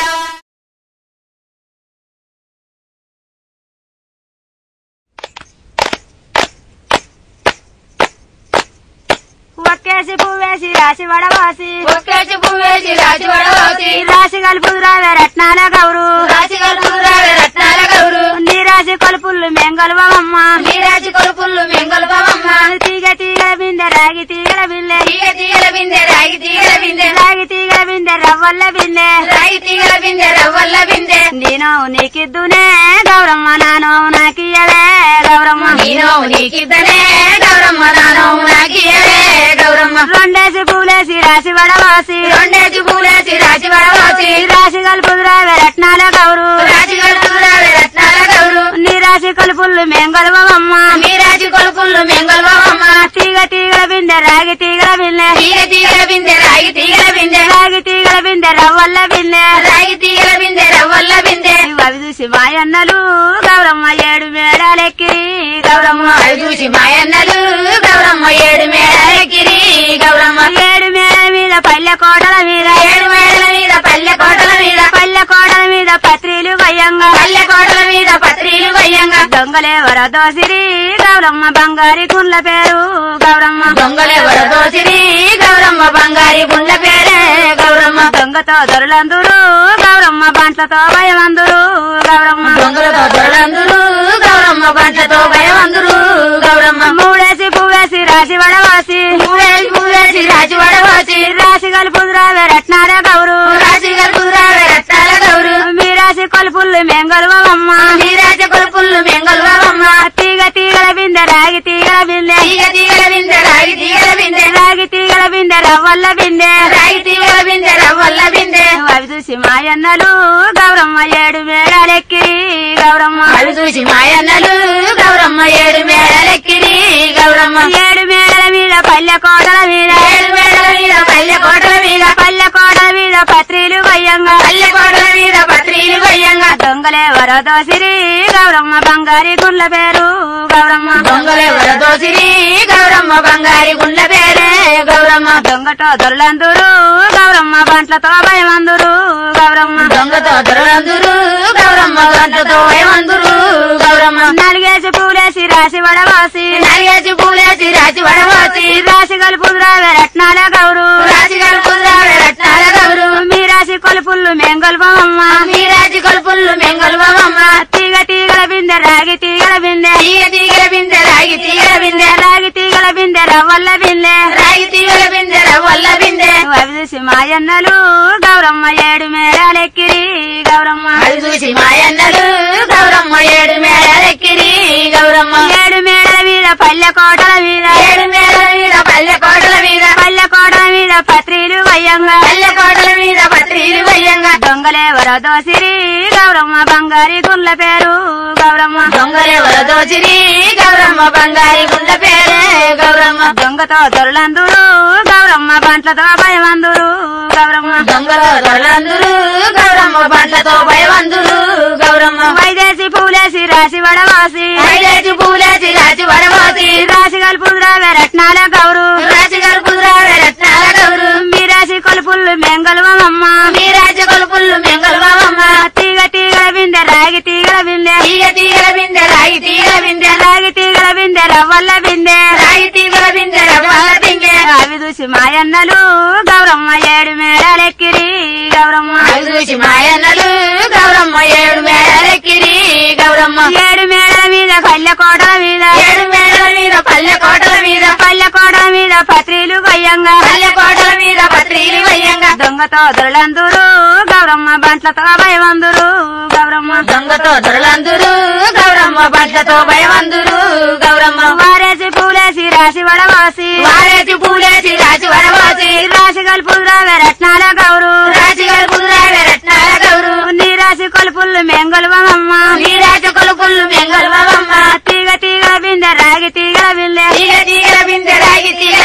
ఒక్కేసి పువ్వేసి రాసి వడవాసి ఒక్కేసి పువ్వేసి రాసి వడవోసి రాసి కలుపు రావే రత్నాల గౌరు రాసి కలుపురావే రత్నాల గౌరు నీ రాసి కొలుపులు మెంగలువమ్మ నీరాజి కొలుపుళ్ళు మెంగళపవమ్మ తీగ తీగల బిందె రాగి తీగల బిల్లె తీగ తీగల బిందె రాగి తీగల బిందె రాగి తీగల బిందె రవ్వల్ల బిందె రాగి తీగల బిందె రవ్వల్ల బిందె నేను నీకిద్దునే గౌరమ్మ నాను నాకియవే గౌరమ్మ నేను నీకిద్దనే గౌరమ్మ నాను నాకియవే గౌరమ్మ రెండేసి పూలేసి రాసి వడవాసి రెండేసి పూలేసి రాసి వడవోసి రాసి కలుపు రావే రత్నాల గౌరు రాజి కలుపురావే రత్నాల గౌరు నీ రాసి కొలుపులు మెంగలువమ్మ నీరాజి కొలుపుళ్ళు మెంగళపవమ్మ తీగ తీగల బిందె రాగి తీగల బిల్లె తీగ తీగల బిందె రాగి తీగల బిందె రాగి తీగల బిందె రవ్వల్ల బిల్లె రాగి తీగల బిందె రవ్వల్ల బిందె ఇవి అవి చూసి మాయన్నలు గౌరమ్మ ఏడు మేడాలెక్కి గౌరమ్మ అవి చూసి మాయన్నలు గౌరమ్మ ఏడు మేడలెక్కిరి గౌరమ్మ ఏడు మేడల మీద పల్లె కోటల మీద ఏడు మేడల మీద పల్లె కోటల మీద పల్లె కోటల మీద పత్రిలు వయ్యంగా పల్లె కోటల మీద పత్రిలు వయ్యంగా దొంగలే వరదోసిరి గౌరమ్మ బంగారి కుండ్ల పేరు గౌరమ్మ దొంగలే వరదోసిరి గౌరమ్మ బంగారి గుండె పేరే గౌరమ్మ దొంగతో దొరలందురు గౌరమ్మ బంట్లతో భయమందురు గౌరమ్మ దొంగలతో దొరలందురు గౌరమ్మ బంట్లతో భయమందురు గౌరమ్మ మూడేసి పువ్వేసి రాసి వడవాసి మూడేసి మూడేసి రాజు వడవాసి రాసి కలుపు రావే రత్నాల గౌరు రాజు గల్పురావే రత్నాల గౌరు మీ రాసి కొలుపులు మెంగలువమ్మ నీరాజ కొలుపుళ్ళు మెంగళవమ్మ తీగ తీగల బిందె రాగి తీగల బిందె తీగ తీగల బిందె రాగి తీగల బిందె రాగి తీగల బిందె రవ్వల్ల బిందె రాగి తీగల బిందె రవ్వల్ల బిందె అవి చూసి మాయన్నలు గౌరమ్మ ఏడు మేడాలెక్కి గౌరమ్మ అవి చూసి మాయన్నలు గౌరమ్మ ఏడు మేడలెక్కిరి గౌరమ్మ ఏడు మేడల మీద పల్లె కోటల మీద ఏడు మేడల మీద పల్లె కోటల మీద పల్లె కోటల మీద పత్రిలు వయ్యంగా పల్లె కోటల మీద పత్రిలు వయ్యంగా దొంగలే వరదోసిరి గౌరమ్మ బంగారి గుండ్ల పేరు గౌరమ్మ దొంగలే వరదోసిరి గౌరమ్మ బంగారి గుండె పేరే గౌరమ్మ దొంగతో దొరలందురు గౌరమ్మ బంట్లతో భయమందురు గౌరమ్మ దొంగతో దొరలందురు గౌరమ్మ గంటతో భయమందురు గౌరమ్మ నలిగేసి పూలేసి రాసి వడవాసి నరిగేసి పూలేసి రాసి వడవాసి రాసి కలుపు రావే రత్నాల గౌరు రాసి కలుపురావే రత్నాల గౌరు మీ రాసి కొలుపులు మెంగల్పమ్మ మీరాజి కొలుపుళ్ళు మెంగళవమ్మ తీగ తీగల బిందె రాగి తీగల బిందె తీగ తీగల బిందె రాగి తీగల బిందె రాగి తీగల బిందె రవ్వల్ల బిందె రాగి తీగల బిందె రవ్వల్ల బిందె అవి చూసి మాయన్నలు గౌరమ్మ ఏడు మేడాలెక్కిరి గౌరమ్మ అది చూసి మాయన్నలు గౌరమ్మ ఏడు మేడలెక్కిరి గౌరమ్మ ఏడు మేడల మీద పల్లె కోటల మీద ఏడు మేడల మీద పల్లె కోటల మీద పల్లె కోటల మీద పత్రిలు వయ్యంగా పల్లె కోటల మీద పత్రిలు వయ్యంగా దొంగలే వరదోసిరి గౌరమ్మ బంగారి గుండ్ల పేరు గౌరమ్మ దొంగలే వరదోచిరి గౌరమ్మ బంగారి గుండె పేరే గౌరమ్మ దొంగతో దొరలందురు గౌరమ్మ బంట్లతో భయమందురు గౌరమ్మ దొంగల దొరలందురు గౌరమ్మ పంటతో భయవందురు గౌరమ్మ వైదేసి పూలేసి రాసి వడవాసి ఐలేసి పూలేసి రాసి వడవాసి రాసి కలుపు రావే రత్నాల గౌరు రాసి గల్పురావే రత్నాల గౌరు మీ రాసి కొలుపులు మెంగలువమ్మ మీరాజ కొలుపుళ్ళు మెంగళవమ్మ తీగ తీగల బిందె రాగి తీగల బిందె తీగ తీగల బిందె రాగి తీగల బిందె రాగి తీగల బిందె రవ్వల్ల బిందె రాగి తీగల బిందె రవ్వల బిందె అవి చూసి మాయన్నలు గౌరమ్మ ఏడు మేడాలెక్కిరి గౌరమ్మ అవి చూసి మాయన్నలు గౌరమ్మ ఏడు మేడలెక్కిరి గౌరమ్మ ఏడు మేడల మీద పల్లె కోటల మీద ఏడు మేడల మీద పల్లె కోటల మీద పల్లె కోటల మీద పత్రిలు వయ్యంగా పల్లె కోటల మీద పత్రిలు వయ్యంగా దొంగతో దొరలందురు గౌరమ్మ బంట్లతో భయవందురు గౌరమ్మ దొంగతో దొరలందురు గౌరమ్మ బట్లతో భయవందురు గౌరమ్మ వారేసి పూలేసి రాసి వడవాసి వారేసి పూలేసి రాసి వడవాసి రాసి కలుపు రావే రత్నాల గౌరు రాసి గల్పురావే రత్నాల గౌరు నీ రాసి కొలుపులు మెంగలువమ్మ నీరాజ కొలుపుళ్ళు మెంగళవమ్మ తీగ తీగల బిందె రాగి తీగల బిందె తీగ తీగల బిందె రాగి తీగ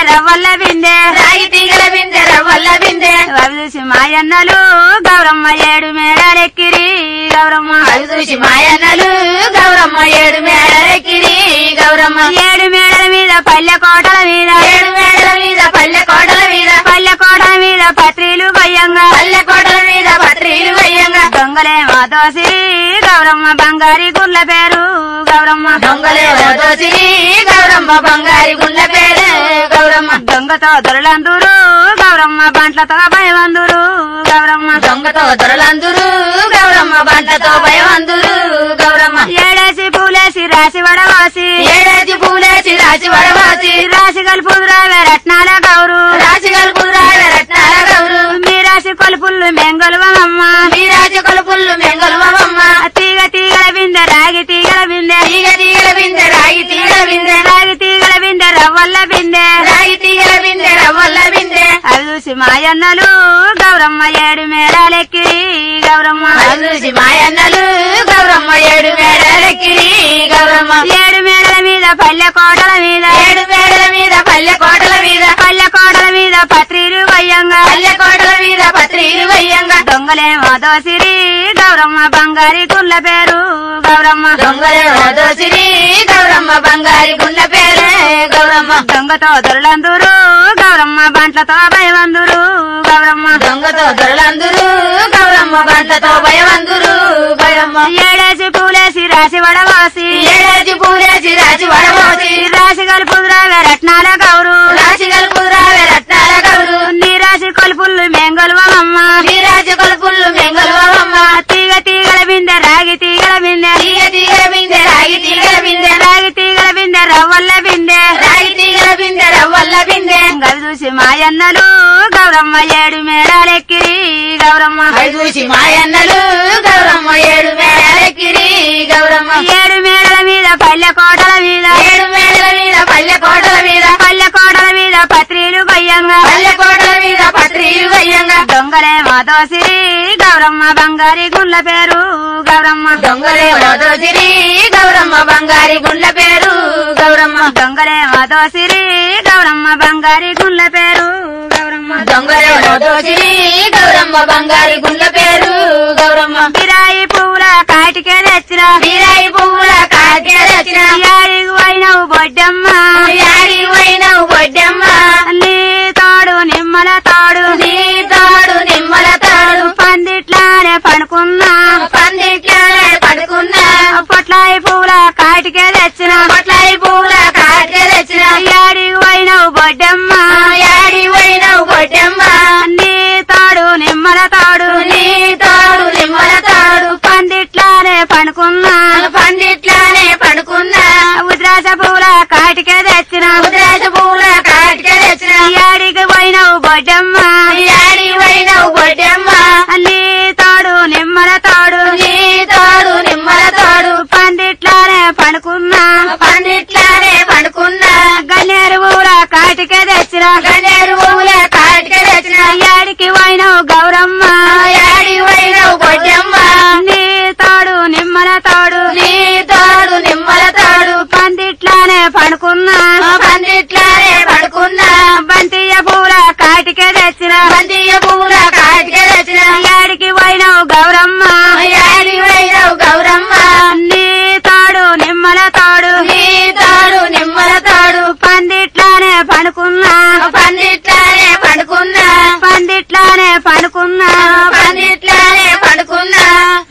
రవ్వల్ల బిందె రాగి తీగల బిందె రవ్వల్ల బిందె అవి చూసి మాయన్నలు గౌరమ్మ ఏడు మేడాలెక్కిరి గౌరమ్మ అది చూసి మాయన్నలు గౌరమ్మ ఏడు మేడలెక్కిరి గౌరమ్మ ఏడు మేడల మీద పల్లె కోటల మీద ఏడు మేడల మీద పల్లె కోటల మీద పల్లె కోటల మీద పత్రిలు గొయ్యంగా పల్లె కోటల మీద పత్రిలు వయ్యంగా దొంగలే మాతోసి గౌరమ్మ బంగారి గుర్ల పేరు గౌరమ్మ దొంగలే దోసిరి గౌరమ్మ బంగారి గుండె పేరు గౌరమ్మ దొంగతో దొరలందరూ గౌరమ్మ బంట్లతో భయవందురు గౌరమ్మ దొంగతో దొరలందురు గౌరమ్మ బంటతో భయవందురు గౌరమ్మ ఏడేసి పూలేసి రాసి వడవాసి ఏడాది పూలేసి రాసి వడవాసి రాసి కలుపుదురావే రత్నాల గౌరు రాసి కలుపురాల రత్నాల గౌరు మీ రాసి కొలుపుళ్ళు మెంగలువమ్మ మీ రాజ కొలుపుల్లు మెంగళమమ్మ తీగ తీగల బిందె రాగి తీగల బిందె తీగ తీగల బిందె రాగి తీగల బిందె రాగి తీగల బిందె రవ్వల్ల బిందె రాగి తీగల బిందె రవ్వల్ల బిందె అవి చూసి మాయన్నలు గౌరమ్మ ఏడు మేడాలెక్కి గౌరమ్మ అది చూసి మాయన్నలు గౌరమ్మ ఏడు మేడలెక్కిరి గౌరమ్మ ఏడు మేడల మీద పల్లె కోటల మీద ఏడు మేడల మీద పల్లె కోటల మీద పల్లె కోటల మీద పత్రిలు వయ్యంగా పల్లె కోటల మీద పత్రిలు వయ్యంగా దొంగలే మాధోసిరి గౌరమ్మ బంగారి కుళ్ళ పేరు గౌరమ్మ దొంగలే దోసిరి గౌరమ్మ బంగారి గుండ పేరే గౌరమ్మ దొంగతో దొరలందరూ గౌరమ్మ బంట్లతో భయవందురు గౌరమ్మ దొంగతో దొరలందురు గౌరమ్మ బంటతో భయవందురు భయమ్మ ఏడేసి పూలేసి రాసి వడవాసి ఏడాది పూలేసి రాసి వడమోసి రాసి కలుపుదురావే రత్నాల గౌరు రాసి కలుపురావే రత్నాల గౌరు నీ రాసి కొలుపుళ్ళు మెంగలువమ్మ మీ రాజ కొలుపుల్లు మెంగళమమ్మ తీగ తీగల బిందె రాగి తీగల బిందె తీగ తీగల బిందె రాగి తీగల బిందె రాగి తీగల బిందె రవ్వల్ల బిందె రాగి తీగల బిందె రవ్వల్ల బిందె గవి చూసి మాయన్నలు గౌరమ్మ ఏడు మేడాలెక్కి గౌరమ్మ అది చూసి మాయన్నలు గౌరమ్మ ఏడు మేడలెక్కిరి గౌరమ్మ ఏడు మేడల మీద పల్లె కోటల మీద ఏడు మేడల మీద పల్లె కోటల మీద పల్లె కోటల మీద పత్రిలు గొయ్యంగా పల్లె కోటల మీద పత్రిలు వయ్యంగా దొంగలే మాధోసిరి గౌరమ్మ బంగారి గుండ్ల పేరు గౌరమ్మ దొంగలే వదోసిరి గౌరమ్మ బంగారి గుండ్ల పేరు గౌరమ్మ దొంగలే మాధోసిరి గౌరమ్మ బంగారి గుండ్ల పేరు గౌరమ్మ దొంగలే వదోసిరి గౌరమ్మ బంగారి గుండ్ల పేరు గౌరమ్మ కిరాయి పువ్వుల కాటికే తెచ్చిన వీరాయి పువ్వుల కాకే తెచ్చిన యాడికి పోయినవు బొడ్డమ్మ యాడి పోయినవు బొడ్డమ్మ నీ తాడు నిమ్మల తాడు నీ తాడు నిమ్మల తాడు పందిట్లానే పడుకున్నా పందిట్లోనే పడుకున్నా పొట్లాయి పువ్వుల కాటికే తెచ్చిన పొట్లాయి పువ్వుల కాకే తెచ్చిన యాడికి పోయినవు బొడ్డమ్మ యాడి పోయినవు బొడ్డమ్మ నీ తాడు నిమ్మల తాడు నీ తాడు నిమ్మల తాడు పందిట్లానే పడుకున్నా పందిట్లోనే పడుకున్నా ఉద్రాస పువ్వుల కాటికే తెచ్చిన ఉద్రాజ పువ్వుల కాటికే తెచ్చిన యాడికి పోయినవు బొడ్డమ్మ యాడి పోయినవు బొడ్డమ్మ నీ తాడు నిమ్మల తాడు నీ తాడు నిమ్మల తాడు పందిట్లానే పడుకున్నా పందిట్లోనే పడుకున్నా గన్నేరు పువ్వుల కాటికే తెచ్చిన గన్నేరు పువ్వుల కాటికే తెచ్చిన యాడికి పోయినవు గౌరమ్మ యాడి పోయినవు బొడ్డమ్మ నీ తాడు నిమ్మల తాడు నీ తాడు నిమ్మల తాడు పందిట్లానే పడుకున్నా పందిట్లోనే పడుకున్నా బంతియ్య పూల కాటికే తెచ్చిన బంతియ పువ్వుల కాటికే తెచ్చిన యాడికి పోయినవు గౌరమ్మ యాడి పోయినవు గౌరమ్మ నీ తాడు నిమ్మల తాడు నీ తాడు నిమ్మల తాడు పందిట్లానే పడుకున్నా పందిట్లోనే పడుకున్నా పందిట్లానే పడుకున్నా పందిట్లోనే పడుకున్నా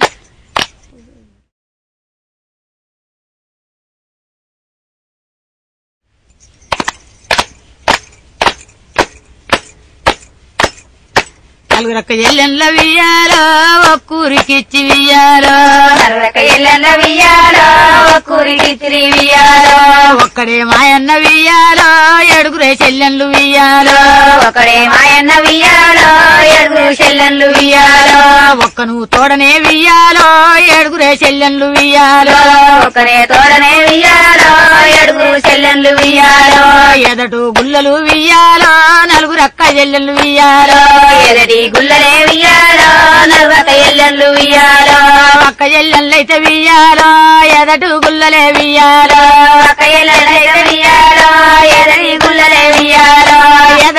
నలుగురక్క ఎల్లెన్ల వియ్యాలో ఒక్కూరికిచ్చి వియ్యాలో నర్రక ఎల్లెల్ల వియ్యాలో ఒక్కూరికి వియ్యాలో ఒక్కడే మాయన్న వియ్యాలో ఏడుగురే చెల్లెన్లు వియ్యాలో ఒకడే మాయన్న వియ్యాలో ఏడుగురు చెల్లెన్లు వియ్యాలో ఒక్కను తోడనే వియ్యాలో ఏడుగురే చెల్లెన్లు వియ్యాలో ఒకరే తోడనే వియ్యాలో ఏడుగురు చెల్లెన్లు వియ్యాలో ఎదటు గుల్లలు వియ్యాలో నలుగురక్క చెల్లెన్లు వియ్యాలో ఎదటి గుల్లనే వియ్యాలో నర్వక ఎల్లెన్లు వియ్యాలో అక్క చెల్లెన్లైతే వియ్యాలో ఎదటు గుల్లలే వియ్యాలో ఒక ఎల్లెనైతే వియ్యాలో ఎదటి గుల్లనే వియ్యాలో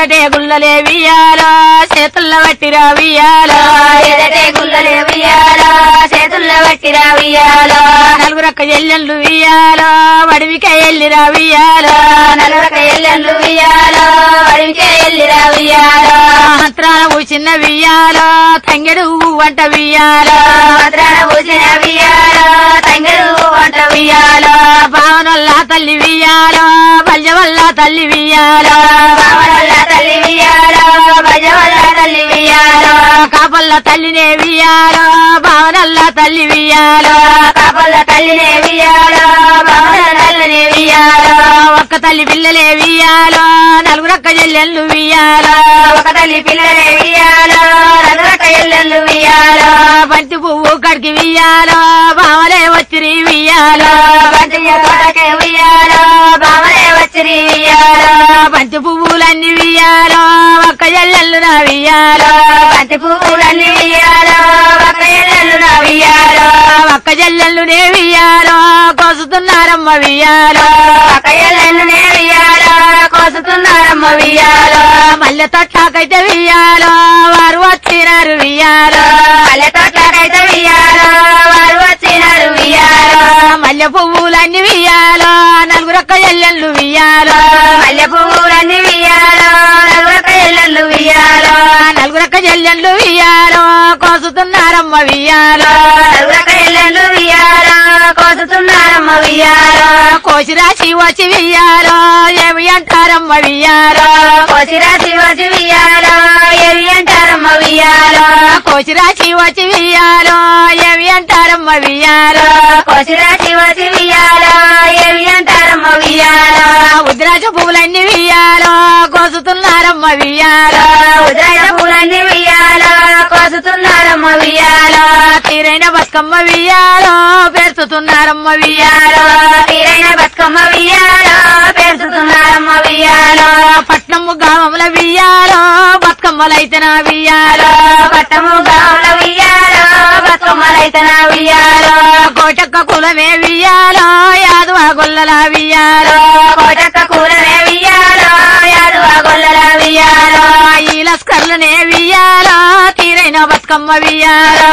ఎదటే గుల్లలే వియాలో చేతుల్లో పట్టిరా వియాలో ఎదటే గుల్లలే వియాలో చేతుల్లో పట్టిరా వియాలో నలుగురక్క ఎల్లెళ్ళు వియాలో వడివిక ఎల్లిరా వియాలో నలుగురక ఎల్లెళ్ళు వియాలో అడివికే ఎల్లిరా వియాలో మంత్రాల చిన్న వియాలో తంగెడు వంట వియాలో భద్రాన పూసిన వియాలో తంగడు వంట వియాలో భావనల్ల తల్లి వియాలో బల్య వల్ల తల్లి వియాలో బావనల్ల తల్లి వియాలో భజవల్ల తల్లి వియాలో కాపల్ల తల్లినే వియాలో భావనల్ల తల్లి వియాలో కాపల్ల తల్లినే వియాలో బావన తల్లినే వియాలో ఒక్క తల్లి పిల్లలే వియాలో నలుగురక్క చెల్లెళ్ళు వియాలో ఒక తల్లి పిల్లలే వియాలో నలుగురక ఎల్లెళ్ళు వియాలో బంతి పువ్వు కడికి వియాలో భావలే వచ్చిరి వియాలో బంతియ తోటకే వియాలో బావనే వచ్చిరి వియాలో బంతి పువ్వులన్నీ వియాలో ఒక్క చెల్లెళ్ళు నా వియాలో బంతి పువ్వులన్నీ వియాలో ఒక ఎల్లెళ్ళు నా వియాలో ఒక్క చెల్లెళ్ళునే వియాలో కోసుతున్నారమ్మ వియాలో ఒక ఎల్లెళ్ళు నే వియాలో కోసుతున్నారమ్మ వియాలో మల్లె తొట్టాకైతే వియాలో వారు వచ్చినారు వియాలో పల్లె తోటకైతే వియాలో వారు వచ్చినారు వియాలో మల్లె పువ్వులన్నీ వియాలో నలుగురొక్క ఎల్లెళ్ళు వియాలో మల్లె పువ్వులన్నీ వియాలో నలుగురక ఎల్లెళ్ళు వియాలో నలుగురొక్క చెల్లెళ్ళు వియాలో కోసుతున్నారమ్మ వియాలో నలుగురక ఎల్లెళ్ళు వియాలో కోసుతున్నారమ్మ వియాలో కోసిరాశి వచ్చి వియాలో ఏమి అంటారమ్మ వియాలో కోసిరా శివజి వియాలో ఎవి అంటారమ్మ వియాలో కోసిరాశి వచ్చి వియాలో ఏమి అంటారమ్మ వియాలో కోసిరా శివజి వియాలో ఎవి అంటారమ్మ వియాలో ఉద్రాజ పువ్వులన్నీ వియాలో కోసుతున్నారమ్మ వియాలో ఉదయ పూలన్నీ వియాలో కోసుతున్నారమ్మ వియాలో తీరైన బతుకమ్మ వియాలో పెరుతున్నారమ్మ వియాలో తీరైన బతుకమ్మ వియాలో పెంచుతున్నారమ్మ వియాలో పట్నము గ్రామముల వియాలో బతుకమ్మలైతే నా వియాలో పట్టము గావుల వియాలో బతుకమ్మలైతన వియాలో కోటక్క కులమే వియాలో యాదవ గొల్లల వియాలో కోటక్క కూరనే వియాలో యాదువ గొల్లల వియాలో ఈలస్కర్లనే వియాలో తీరైన బతుకమ్మ వియాలో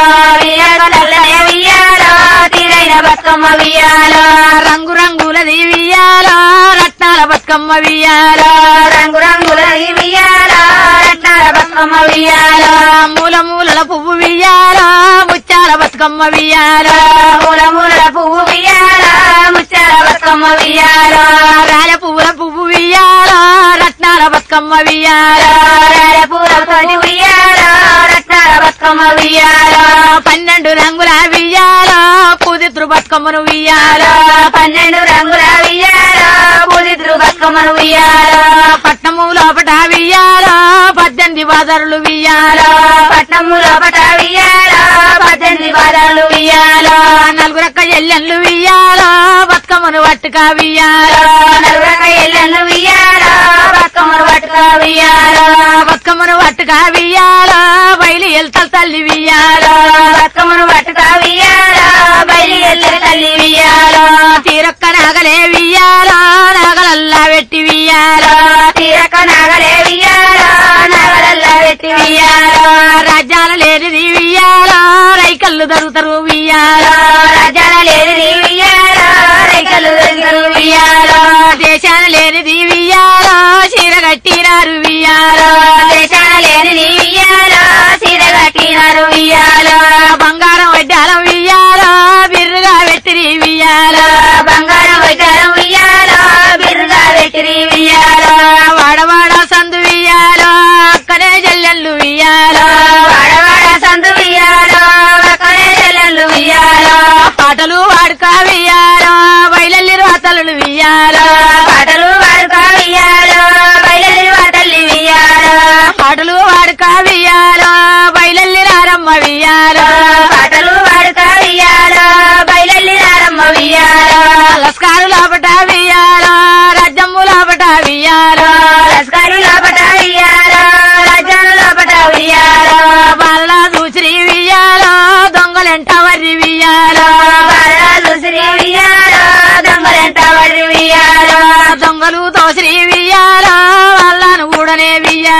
వియాలనే వియాలో తీరైన బతుకమ్మ వియాలో రంగు రంగులది వియాలో రత్నాల బతుకమ్మ వియాలో రంగు రంగుల వియాలో రత్నాల బతుకమ్మ వియాలో మూల మూలల పువ్వు వియాలో ముత్యాల బతుకమ్మ వియాలో మూల మూల పువ్వు వియాలో ముచ్చాల బతుకమ్మ వియాలో రాజ పువ్వుల పువ్వు వియాలో రత్నాల బతుకమ్మ వియాలో పూల తోటి వియాలో రత్నాల బతుకమ్మ వియాలో పన్నెండు రంగుల వియాలో పూదిత్రు బతుకమ్మను వియాలో పన్నెండు రంగుల వియాలో పూజితులు బతుకమ్మను వియాలో పట్నము లోపట వియాలో పద్దెనిమిది బాదరులు వియాలో పట్నము లోపట వియాలో పద్దెనిమిది బాధలు వియాలో నలుగురక్క ఎల్లెళ్ళు వియాలో బతుకమ్మను పట్టుక వియాలో నలుగురక ఎల్లెళ్ళు వియాలో బతుకమ్మను పట్టుక వియాలో బతుకమ్మను పట్టుక వియాలో బయలు వెళ్తా తల్లి వియాలో బతుకమ్మను పట్టుక వియాలో బయలు ఎల్లె తల్లి వియాలో తీరొక్క నాగలే వియాలో నాగలల్లా పెట్టి వియాలో తీరక నాగలే వియాలో నగలల్లా పెట్టి వియాలో రాజ్యాల లేనిది వియాలో రైకల్లు దొరుకుతారు వియాలో రాజాల లేని వియాలో రైకలు దొరికలు వియాలో దేశాల లేనిది వియాలో చీర కట్టినారు వియాలో దేశాల లేని వియాలో సీర కట్టినారు వియాలో బంగారం వడ్డాలం వియాలో బిర్రుగా పెట్టిరి వియాలో బంగారం వైకారం వియాలో బిరుగా పెట్టిరి వియాలో వాడవాడ సందు వియాలో అక్కడే జల్లెళ్ళు వియాలో వాడవాడ సందు వియాలో అక్కడే చెల్లెళ్ళు వియాలో పాటలు వాడుక వియాలో బయలల్లి రాతలు వియాలో పాటలు వాడుక వియాలో బయలు వాటల్లి వియాలో పాటలు వాడుక వియాలో బయలల్లి రారమ్మ వియాలో పాటలు వాడుక వియాలో బయలల్లి రారమ్మ వియాలో లస్కారు లోపట వియాలో రాజ్యము లోపట వియాలో లస్కరు లోపట వియాలో రాజ్యాలు లోపట వియాలో బాల దూసిరి వియాలో దొంగలెంట వర్రి వియాలో బాలాలు శ్రీ వియాలో దొంగలెంట వడి వియాలో దొంగలు తోసిరి వియాలో వాళ్ళను కూడనే వియాలో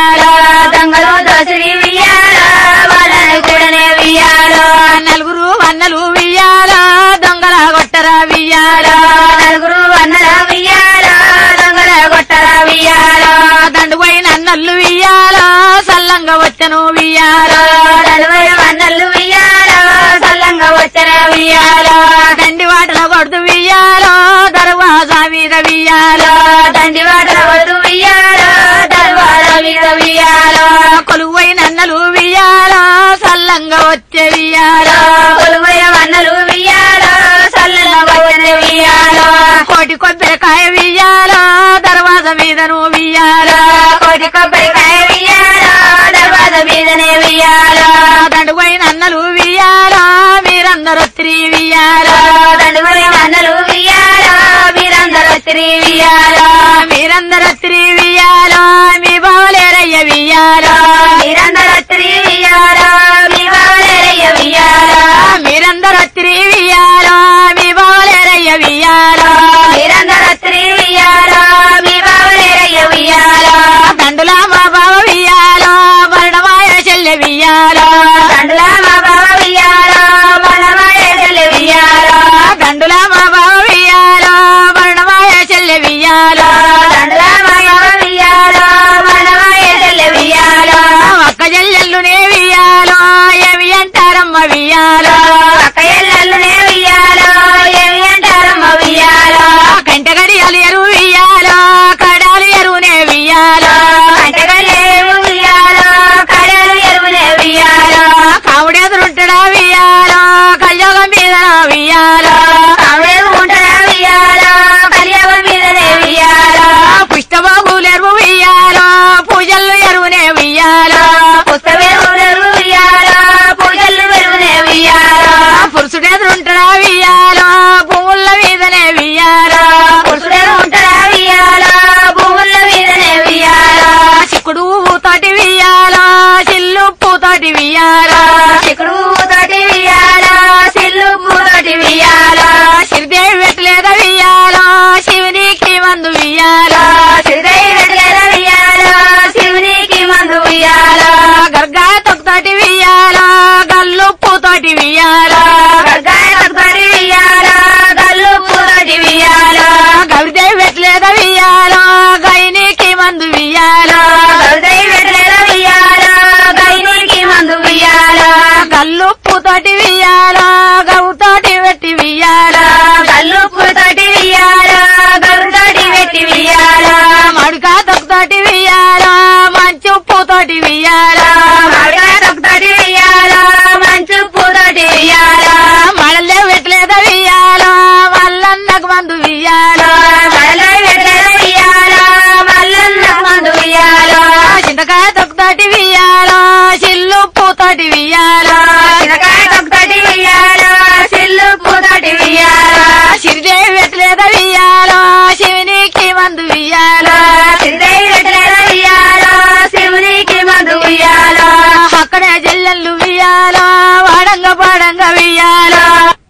వచ్చను వియాలో నలువై వన్నెలు వియ్యాలో సల్లంగా వచ్చన వియ్యాలో దండి వాటల కొడుతు వియాలో దర్వాజా మీద వియాలో దండి వాటల వద్దు వియ్యాలో దర్వార మీద వియ్యాలో కొలువై నన్నలు వియాలో సల్లంగా వచ్చే వియాలో కొలువై వన్నెలు వియ్యాలో సల్లంగా వచ్చన వియ్యాలో కోటి కొబ్బరికాయ వియాలో దర్వాజా మీద నువ్వు వియాలో కోటి కొబ్బరికాయ వియ్యాలో దర్వాజ మీదనే వియ్యాలో దండుపై నన్నలు వియాలో మీరందరూ స్త్రీ వియాలో దండుమని వన్నెలు వియ్యాలో మీరందరూ స్త్రీ వియ్యాలో మీరందరూ స్త్రీ వియాలో మీ బావలేరయ్య వియాలో మీరందరూ స్త్రీ వియ్యాలో మీ బావలేరయ్య వియ్యాలో మీరందరూ స్త్రీ వియాలో మీ బావలేరయ్య వియాలో మీరందరూ స్త్రీ వియ్యాలో మీ బావలేరయ్య వియ్యాలో దండులా మా బావ వియాలో వర్ణమాయ చెల్లె వియాలో దండులా మా బావ వియ్యాలో మనమాయ చెల్లి వియ్యాలో దండులా మా బావ వియాలో వర్ణమాయ చెల్లె వియాలో దండులా మా బావ వియ్యాలో మనమాయ చెల్లి వియ్యాలో అక్క చెల్లెళ్ళునే వియాలో ఏమి అంటారమ్మ వియాలో అక్క ఎల్లెల్లునే వియ్యాలో ఏమి అంటారమ్మ వియ్యాలో కంటగడి అలియరు వియాలో కడాలి ఎరువునే వియాలో అంటగలేవు వియ్యాలో కడలు ఎరువునే వియ్యాలో కావుడెదురుంటడా వియాలో కళ్యోగం మీద వియాలో కావేవు ఉంటరా వియ్యాలో కలియవ మీదనే వియ్యాలో పుష్టబాబులెరువు వియాలో పూజలు ఎరువునే వియాలో పుస్తవేవులరు వియ్యాలో పూజలు వెరువునే వియ్యాలో పురుషుడెదురుంటడా వియాలో పువ్వుల మీదనే వియాలో పురుషుడేరు ఉంటరా వియ్యాలో భూముల మీదనే వియ్యాలో చిక్కుడు తోటి వియాలో చిల్లు పూతోటి వియాలో చిక్కుడు తోటి వియ్యాలో సిల్లు పూతోటి వియ్యాలో శ్రీదేవి పెట్టలేద వియాలో శివునికి మందు వియాలో శ్రీదై వెట్లేద వియ్యాలో శివునికి మందు వియ్యాలో గర్గా తొక్కుతోటి వియాలో గల్లు పూతోటి వియాలో గర్గాయ తోటి వియ్యాలో గల్లు పూతోటి వియ్యాలో గవిదేవి పెట్టలేద వియాలో గైనికి మందు వియాలో శ్రీదై వెట్లేద వియ్యాలో గైనికి మందు వియ్యాలో గల్లు పూతోటి వియాలో గవుతోటి పెట్టి వియాలో గల్లు పూతోటి వియ్యాలో గరుతోటి పెట్టి వియ్యాలో మడుకా తొక్కుతోటి వియాలో మంచు పూతోటి వియాలో మామిడికాయ తోటి వియ్యాలో మంచు పూతోటి వియ్యాలో మడలే పెట్టలేద వియాలో మల్లన్నకు మందు వియాలో మడలో వెట్లేద వియ్యాలో మల్లన్న మందు వియ్యాలో చింతకాయ తొక్కుతోటి వియాలో చిల్లు పూతోటి వియాలో చిరకాయ తోటి వియ్యాలో సిల్లు పూతోటి వియ్యాలో సిరిదేవి పెట్టలేద వియాలో శివునికి మందు వియాలో శ్రీదై వెట్లేద వియ్యాలో శివునికి మందు వియ్యాలో అక్కడే జల్లెళ్ళు వియాలో వాడంగ పాడంగ వియాలో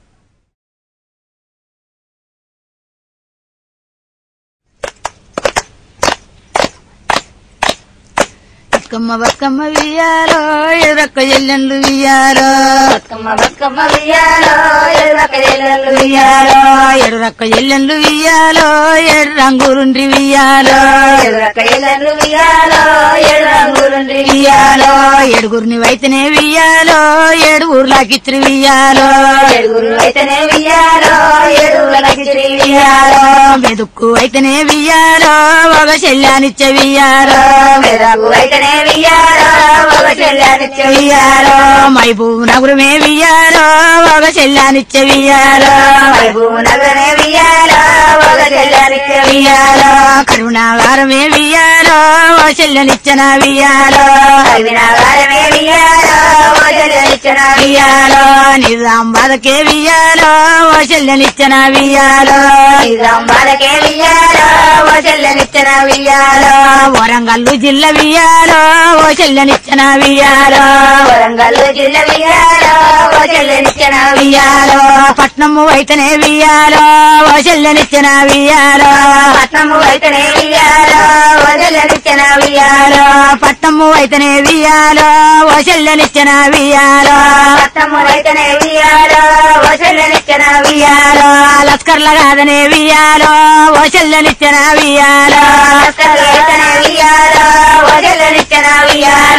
బతుకమ్మ బతుకమ్మ వియాలో ఎదురక్క జల్లెళ్ళు వియాలో బతుకమ్మ బతుకమ్మ వియ్యాలో ఎదురక ఎల్లెల్లు వియ్యాలో ఎడురక్క జల్లెళ్ళు వియాలో ఏడు రంగులుండ్రి వియాలో ఎదురక ఎల్లెల్లు వియ్యాలో ఏడు రంగులుండి వియాలో ఏడుగురిని వైతనే వియాలో ఏడు ఊర్లాకిత్రి వియాలో ఏడుగురు అయితేనే వియ్యాలో ఏడుగులకి వియ్యాలో మెదుక్కు అయితేనే వియాలో ఒక శల్యానిచ్చ వియాలో మెదకు అయితేనే వియ్యాలో ఒక చెల్లానిచ్చ వియాలో మైబూ నగురమే వియాలో ఒక శల్యానిచ్చ వియాలో భూము నగరనే వియ్యాలో ఒక చెల్లానిచ్చ వియాలో కరుణాగారమే వియాలో ఒక శల్యనిచ్చన వియాలో వినాగారమే వియ్యాలో ఒక చెల్లానిచ్చన వియాలో నిజాం బాధకే వియాలో ఒక శల్యనిచ్చన వియాలో నిజాం బాలకే వియ్యాలో ఒక చెల్లనిచ్చన వియ్యాలో వరంగల్లు జిల్లా వియాలో ఓ చెల్లెనిచ్చన వియాలో వరంగల్ జిల్లా వియ్యాలో ఒక చెల్లనిచ్చన వియాలో పట్నము అయితేనే వియాలో ఓ చెల్లెనిచ్చన వియాలో పట్నము అయితేనే వియ్యాలో ఒక చెల్లనిచ్చన వియ్యాలో పట్నము అయితేనే వియాలో ఓ చెల్లెనిచ్చన వియాలో పట్నము అయితేనే వియ్యాలో ఒక చెల్లనిచ్చన వియాలో లస్కర్ల కాదనే వియాలో ఓ చెల్లెనిచ్చన వియాలో అయితేనే వియ్యాలో ఒక చెల్లనిచ్చన వియ్యాలో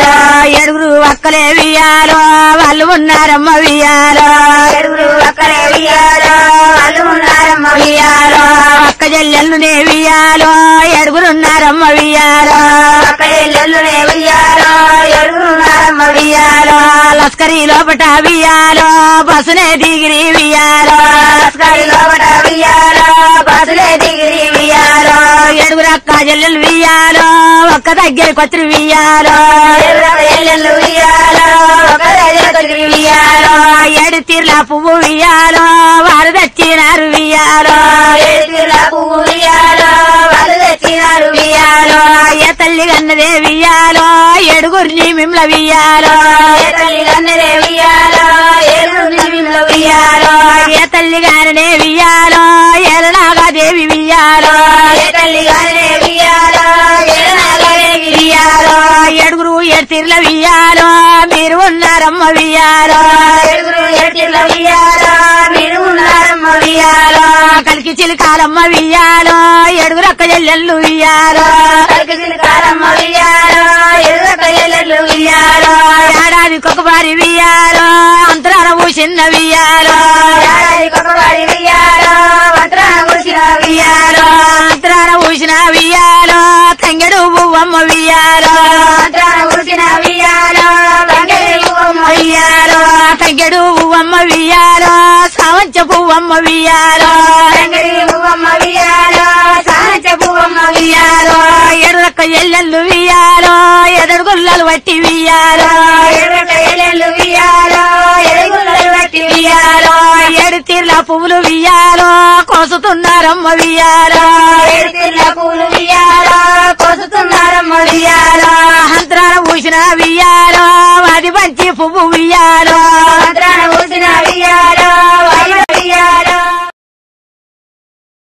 ఏడుగురు అక్కలే వియాలో వాళ్ళు ఉన్నారమ్మ వియాలో ఏడుగురు అక్కడే వియ్యాలో వాళ్ళు ఉన్నారమ్మ వియాలో అక్క చెల్లెళ్ళునే వియాలో ఏడుగురున్నారమ్మ వియాలో అక్క ఎల్లెల్లునే వియ్యాలో ఏడుగురు ఉన్నారమ్మ వియాలో లస్కరీ లోపట వియాలో బస్సునే దిగిరి వియాలో లస్కరి లోపట వియ్యాలో బస్సులే దిగిరి వియ్యాలో ఏడుగురు అక్క చెల్లెలు వియాలో ఒక్క దగ్గరికి వచ్చి వియాలో ఏడుగురు ఎల్లెల్లు వియ్యాలో ఒక దగ్గరికి వియ్యాలో ఏడు తీర్ల పువ్వు వియాలో వారు తెచ్చినారు వియాలో ఏడుగుల పువ్వు వియ్యాలో వాళ్ళు తెచ్చినారు వియ్యాలో ఏ తల్లి కన్నదే వియాలో ఏడుగురిని మిమ్ల వియాలో ఏ తల్లి గన్నరే వియ్యాలో ఏడుగురు నిమిలో వియ్యాలో ఏ తల్లి గారనే వియాలో ఏలనాగాదేవి వియాలో ఏ తల్లి గన్నరే వియ్యాలో ఏనాగరే వియ్యాలో ఏడుగురు ఏడు తీర్ల వియాలో మీరు ఉన్నారమ్మ వియాలో ఏడుగురు ఏటిల వియ్యాలో మీరు ఉన్నారమ్మ వియ్యాలో కలికి చిలికాలమ్మ వియాలో ఏడుగురు అక్క చెల్లెళ్ళు వియాలో కలిసి కారమ్మ వియ్యాలో ఎదురక ఎల్లెల్లు వియ్యాలో ఏడాదికి ఒక వారి వియాలో అంతరాన పూసిన వియాలో ఏడాదికొక వాడి వియ్యాలో మంత్రాన కురిసిన వియ్యాలో అంతరాన పూసిన వియాలో తంగెడు పువ్వమ్మ వియాలో మంత్రాన కురిసిన వియ్యాలో బంగళి పువ్వమ్మ వియాలో తంగెడు పువ్వమ్మ వియాలో సావంచ పువ్వమ్మ వియాలో బంగళి పువ్వమ్మ వియ్యాలో సానచ పువ్వమ్మ వియ్యాలో ఎడురక్క ఎల్లెళ్ళు వియాలో ఎదడు గుల్లలు వట్టి వియాలో ఎదురక ఎల్లెల్లు వియ్యాలో ఎరుగుల్లలు బట్టి వియ్యాలో ఏడు తీర్ల పువ్వులు వియాలో కోసుతున్నారమ్మ వియాలో ఎడుతిల్ల